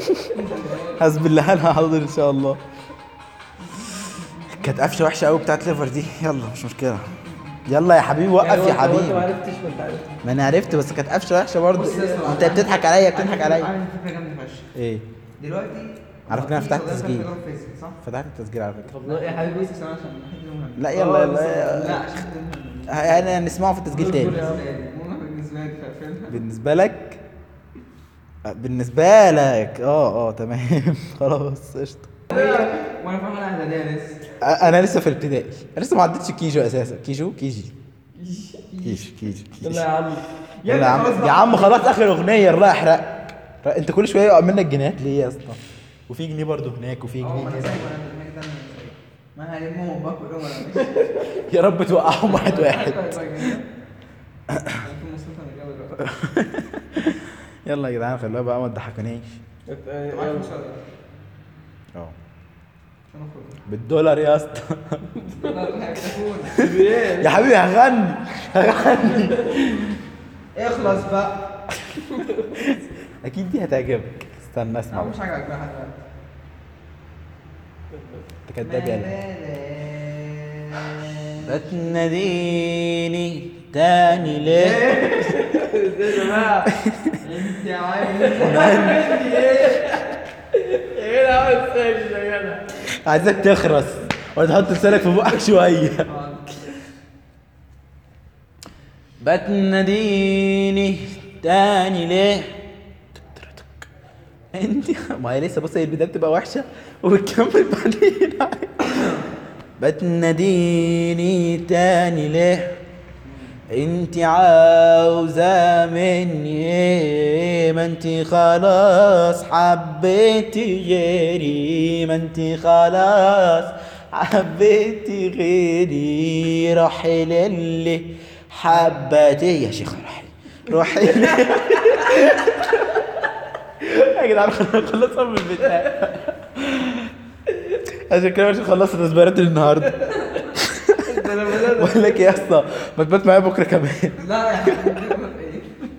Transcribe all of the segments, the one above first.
حسب الله انا حاضر ان شاء الله كانت قفشه وحشه قوي بتاعت ليفر دي يلا مش مشكله يلا يا حبيبي وقف يعني هو يا أنت- هو انت ما حبيبي عرفتش وانت عرفت ما انا عرفت بس كانت قفشه وحشه برضه بص يا اسطى، انت بتضحك عليا بتضحك عليا عامل فكره جامده فشخ ايه دلوقتي على فكرة أنا في فتحت سؤال تسجيل. تجربة فيزيك، صح؟ فتحت التسجيل على فكره طب يا حبيبي بس عشان الحته دي مهمه لا يلا آه، يلا لا عشان ده مهم. انا نسمعه في التسجيل اصبر تاني يا عم. مهم بالنسبه لي فاهمها بالنسبه لك بالنسبه لك اه اه تمام خلاص قشطه وانا فاهم انا اعداديه لسه انا لسه في الابتدائي أنا لسه ما عدتش كيجو اساسا كيجو كيجي كيجي كيجي يلا يا عم يلا يا عم يا عم خلاص اخر اغنيه الله يحرق انت كل شويه يقع منك جنيهات ليه يا اسطى وفي جنيه برضه هناك وفي اه جنيه ما انا هنا سايب انا هناك ده انا سايب ما هلمهم باكل يوم انا ماشي يا رب توقعهم واحد واحد في مصروف انا جاوب دلوقتي. يلا يا جدعان خلوها بقى ما تضحكونيش معاك يلا. مش هقدر. اه عشان اخرج بالدولار يا اسطى لا، لا، هيكتفون. يا حبيبي هغني اخلص بقى اكيد دي هتعجبك استنى اسمع لا مش حاجه عاجبها لحد دلوقتي انت كداب يلا بتناديني تاني ليه يا جماعه انت عايز يا جدع عاوز ساكت يا جدع عايزك تخرس ولا تحط لسانك في بقك شويه بتناديني تاني ليه انت ما هي لسه بص هي البدايه بتبقى وحشه وبتكمل بعدين بتناديني تاني ليه انت عاوزة مني ايه ما انت خلاص حبيتي غيري ما انت خلاص حبيتي غيري روحي للي حبتي يا شيخ روحي روحي للي- يا جدعان خلصنا خلصنا من البتاع عشان كده مش خلصت الاسبرات النهارده بقول لك إيه يا اسطى ما تبات معايا بكره كمان لا يا حبيبي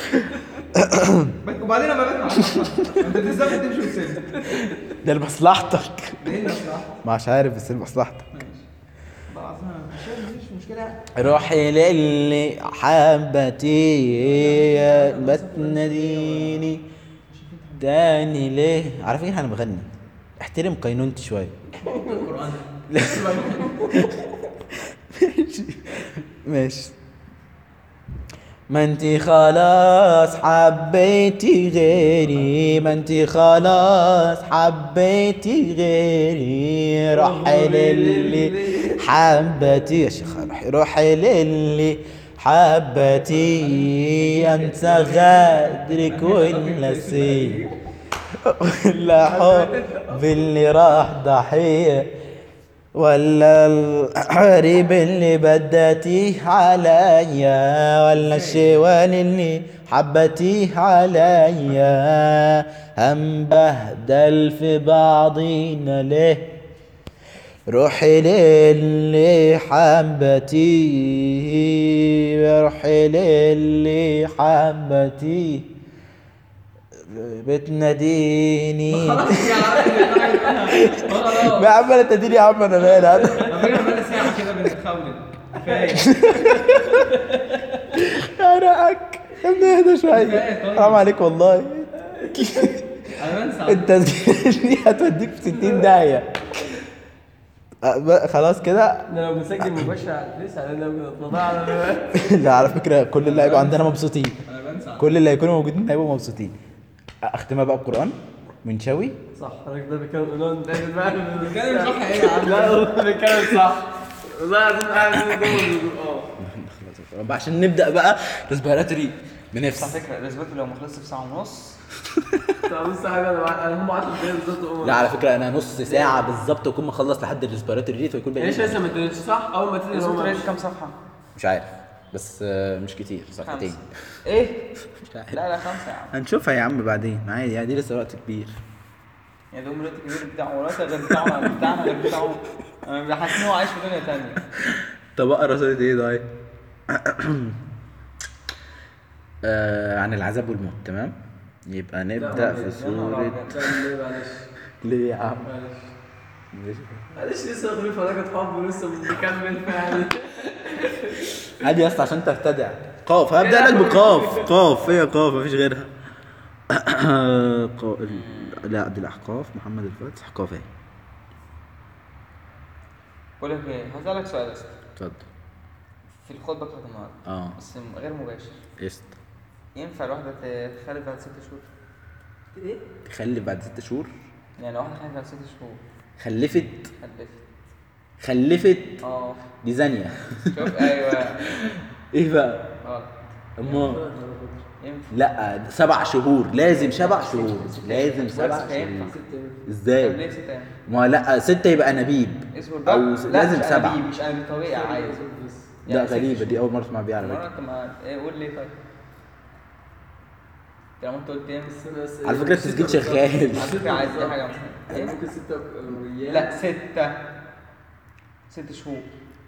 ايه وبعدين انا ببات معاك انت ازاي تمشي وتسيبني ده لمصلحتك ليه النصيحه مش عارف بس لمصلحتك بعضها مش مش مشكله روحي للي حبتي بتناديني تاني ليه عارفين احنا بغني احترم قينونتي شويه القران ماشي ما انتي خلاص حبيتي غيري ما انتي خلاص حبيتي غيري روحي للي حبتي يا شيخ روحي روحي للي حبتي انسى غدرك والنسيم ولا حب اللي راح ضحيه ولا الحريب اللي بدتيه عليا ولا الشوال اللي حبتيه عليا هنبهدل في بعضينا ليه روحي للي حبتيه روحي للي حبتيه بتناديني خلاص يا عم خلاص يا عم انا تديني يا عم انا مالي طب احنا بقالنا ساعه كده بنتخولن كفايه يا رأك يا ابني اهدى شوية كفاية طيب. حرام عليك والله انا بنسى التسجيل دي هتوديك في 60 داهية أه، بقى خلاص كده احنا لو بنسجل مباشر على الفيس علينا بنتضاع على دلوقتي لا على فكرة كل اللعيبة عندنا مبسوطين انا بنسى كل اللي هيكونوا موجودين هيبقوا مبسوطين اختمها بقى بقرآن من شوي صح الراجل ده بيتكلم قولون ده بقى بيتكلم صح ايه يا عم؟ لا والله بيتكلم صح والله العظيم قاعد اه عشان نبدأ بقى ريسبيراتوري بنفس على فكره الاسبوع لو ما خلصش في ساعه ونص طب بص يا حبيبي انا مع- انا هم 10 دقايق بالظبط أقوم. لا على فكرة انا نص ساعة بالظبط واكون مخلص لحد الريسبيراتوري دي فيكون ليش باقي لسه ما تدريش صح اول ما تدري الاسبوع هم ده كام صفحه؟ مش عارف بس آه، مش كتير صفحتين خمسة. ايه؟ مش عارف لا لا خمسه يا عم هنشوفها يا عم بعدين عادي يعني دي لسه وقت كبير يعني ده الوقت الكبير بتاعه الوقت غير بتاعه غير بتاعنا غير بتاعه انا حاسس ان هو عايش في دنيا تانية طب اقرا سورة ايه طيب؟ آه عن العذاب والموت تمام؟ يبقى نبدا في سوره ليه معلش ليه يا عم معلش ماشي. معلش لسه واخدين فلاجة حب ولسه بنكمل فعلا عادي يا اسطى عشان تبتدع قاف هبدا لك بقاف قاف هي قاف مفيش غيرها قا- ال- لا عبد الاحقاف محمد الفاتح قاف اهي بقول لك ايه هسألك سؤال بس اتفضل في الخطبة بتاعت النهاردة اه بس غير مباشر قشطة ينفع الواحدة تخلف بعد ست شهور؟ ايه؟ تخلف بعد ست شهور يعني لو واحدة خلفت بعد ست شهور خلفت خلفت خلفت اه دي زانية شوف ايوه ايه بقى غلط امال ينفع لا سبع شهور لازم سبع شهور لازم سبع بس هينفع. شهور طب ازاي ليه ست ايام؟ ما لا ستة يبقى انابيب اصبر بقى او س- لازم مش سبعة أنابيب، مش انابيب طبيعي عادي لا يعني ست غريبة دي شهور. اول مرة اسمع بيها على مرة فكرة انت ما ايه قول ليه طيب؟ طالما انت قلت ايه على فكرة التسجيل شغال على فكرة عايز اي حاجة مثلا يعني ايه؟ ممكن ستة ريال لا ستة ست شهور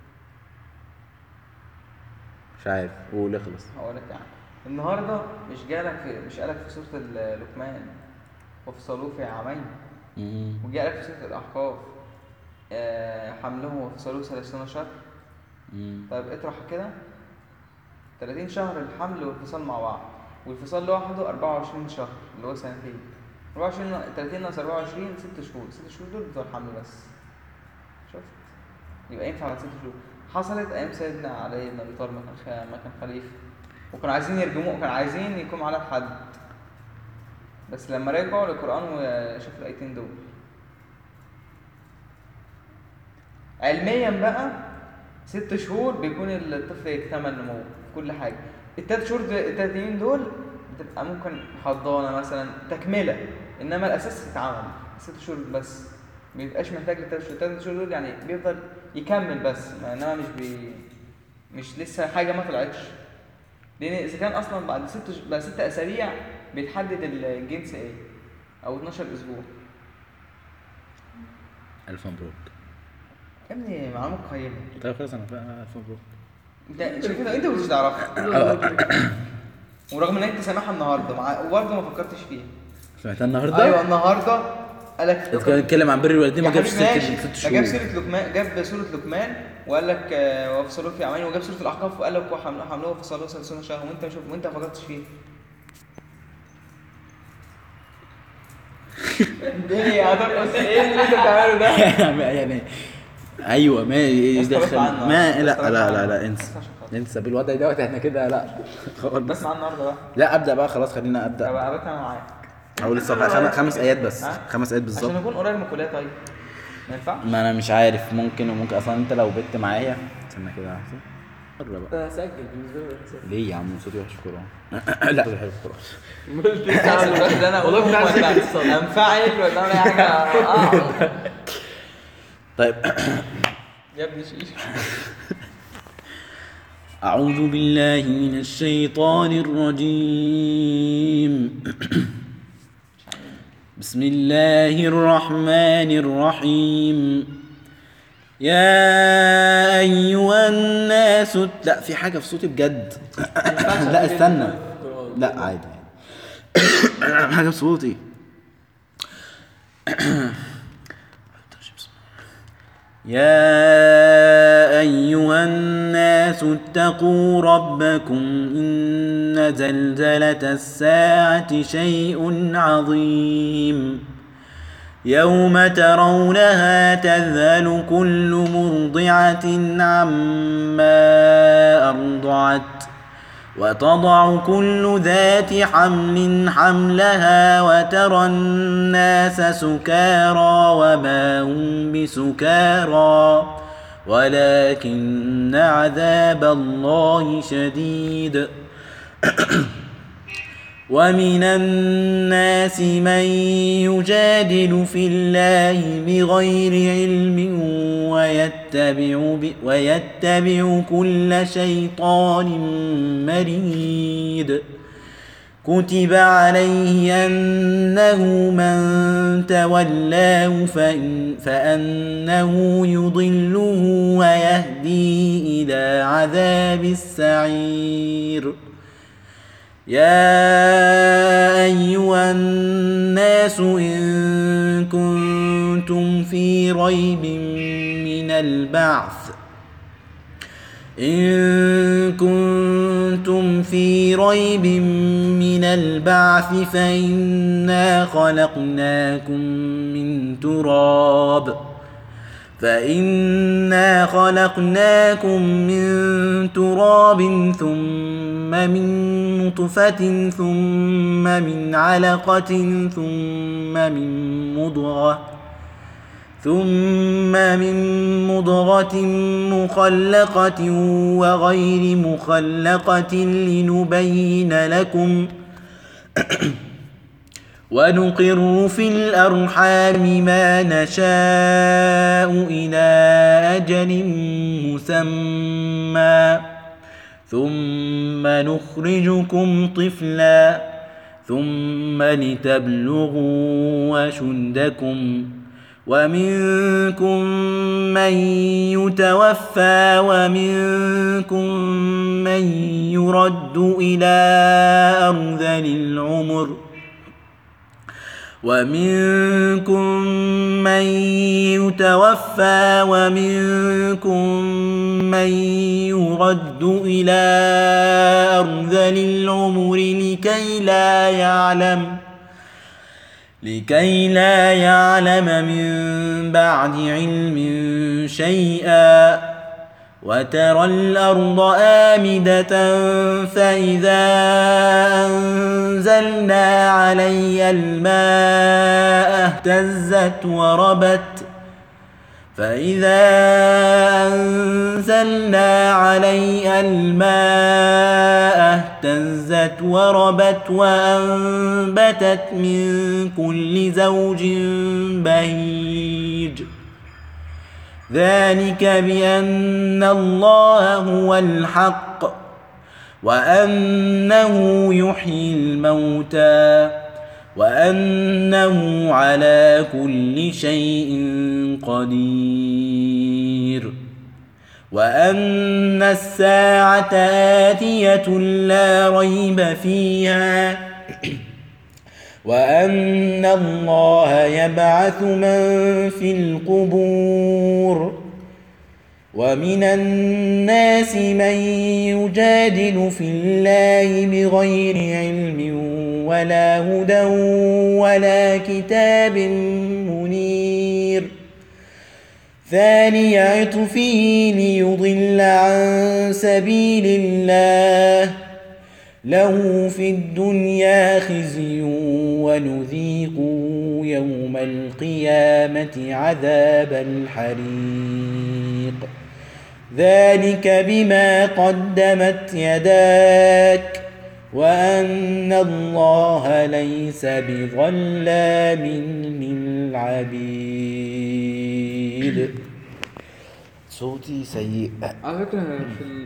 مش عارف قول اخلص هقول لك يعني النهارده مش جالك في مش قالك في سورة لقمان وفصلوه في عامين مم. وجالك في سورة الأحقاف آه، حمله وفصلوه ثلاثين شهر مم. طيب اطرح كده 30 شهر الحمل والفصال مع بعض والفصال لوحده 24 شهر اللي هو سنتين 24 30 ناقص 24 ست شهور ست شهور دول بتوع الحمل بس شفت يبقى ينفع بعد ست شهور حصلت ايام سيدنا علي بن ابي طالب ما كان خ- ما كان خليفه وكانوا عايزين يرجموه كانوا عايزين يقوم على الحد بس لما رجعوا للقران وشافوا الايتين دول علميا بقى ست شهور بيكون الطفل يكتمل نموه في كل حاجه التلات شهور دول- التلاتين دول بتبقى ممكن حضانه مثلا تكمله انما الاساس اتعمل ست شهور بس ما بيبقاش محتاج للتلات شهور التلات شهور دول يعني بيفضل يكمل بس ما انما مش بي مش لسه حاجه ما طلعتش لان اذا كان اصلا بعد ست ش... بعد ست اسابيع بيتحدد الجنس ايه او 12 اسبوع الف مبروك يا ابني معلومات قيمه طيب خلاص انا بقى الف مبروك انت شوف انت مش تعرفها ورغم ان انت سامعها النهارده مع وبرضه ما فكرتش فيها سمعتها النهارده؟ ايوه النهارده قالك بس كان بيتكلم عن بر الوالدين ما يا جابش حبيبي ست ماشي. ست ده جاب شهور سيره لقمان جاب سوره لقمان وقال لك آه، وفصلوه في عامين وجاب سوره الاحقاف وقال لك وحملوه حملوه وفصلوه ثلاثون شهر وانت مش وانت ما فكرتش فيه الدنيا هترقص ايه اللي انت بتعمله ده؟ يعني ايوه ما بس غصب دخل عنه. ما بس لا غصب لا لا عنه. لا بس انسى عشان خاطر. انسى بالوضع دوت احنا كده لا خلاص بس مع النهارده بقى لا ابدا بقى خلاص خلينا طب ابدا ابقى انا معاك اول الصفحه خم- خمس ايات بس ها؟ خمس ايات عشان بالظبط اكون قريب من الكليه طيب ما ينفعش؟ ما انا مش عارف ممكن وممكن اصلا انت لو بت معايا استنى كده احسن قرب بقى انا هسجل بالنسبه لي هسجل. ليه يا عم صوتي وحش في القران لا صوتي حلو في القران الوقت ده انا والله كنت عايز أسجل الصلاة. انفعل ولا اعمل اي حاجه آه. طيب يا ابني شيش أعوذ بالله من الشيطان الرجيم بسم الله الرحمن الرحيم يا أيها الناس لا في حاجة في صوتي بجد لا استنى لا عادي عادي حاجة في صوتي يا أيها الناس اتقوا ربكم إن زلزلة الساعة شيء عظيم يوم ترونها تذهل كل مرضعة عما أرضعت وتضع كل ذات حمل حملها وترى الناس سكارى وما هم بسكارى ولكن عذاب الله شديد ومن الناس من يجادل في الله بغير علم ويتبع, ب ويتبع كل شيطان مريد كتب عليه أنه من تولاه فإن فأنه يضله ويهدي إلى عذاب السعير يا أيها الناس إن كنتم في ريب من البعث إن كنتم في ريب من البعث فإنا خلقناكم من تراب فإنا خلقناكم من تراب ثم من نطفة ثم من علقة ثم من مضغة ثم من مضغة مخلقة وغير مخلقة لنبين لكم ونقر في الأرحام ما نشاء إلى أجل مسمى ثم نخرجكم طفلا ثم لتبلغوا أشدكم ومنكم من يتوفى ومنكم من يرد إلى أرذل العمر ومنكم من يتوفى ومنكم من يرد إلى أرذل العمر لكي لا يعلم لكي لا يعلم من بعد علم شيئا وترى الأرض آمدة فإذا أنزلنا علي الماء اهتزت وربت فإذا أنزلنا عليها الماء اهتزت وربت وأنبتت من كل زوج بهيج ذلك بأن الله هو الحق وأنه يحيي الموتى وأنه على كل شيء قدير وأن الساعة آتية لا ريب فيها وأن الله يبعث من في القبور ومن الناس من يجادل في الله بغير علم ولا هدى ولا كتاب منير ثاني عطفه ليضل عن سبيل الله له في الدنيا خزي ونذيقه يوم القيامة عذاب الحريق ذلك بما قدمت يداك وأن الله ليس بظلام للعبيد صوتي سيء على فكرة في ال...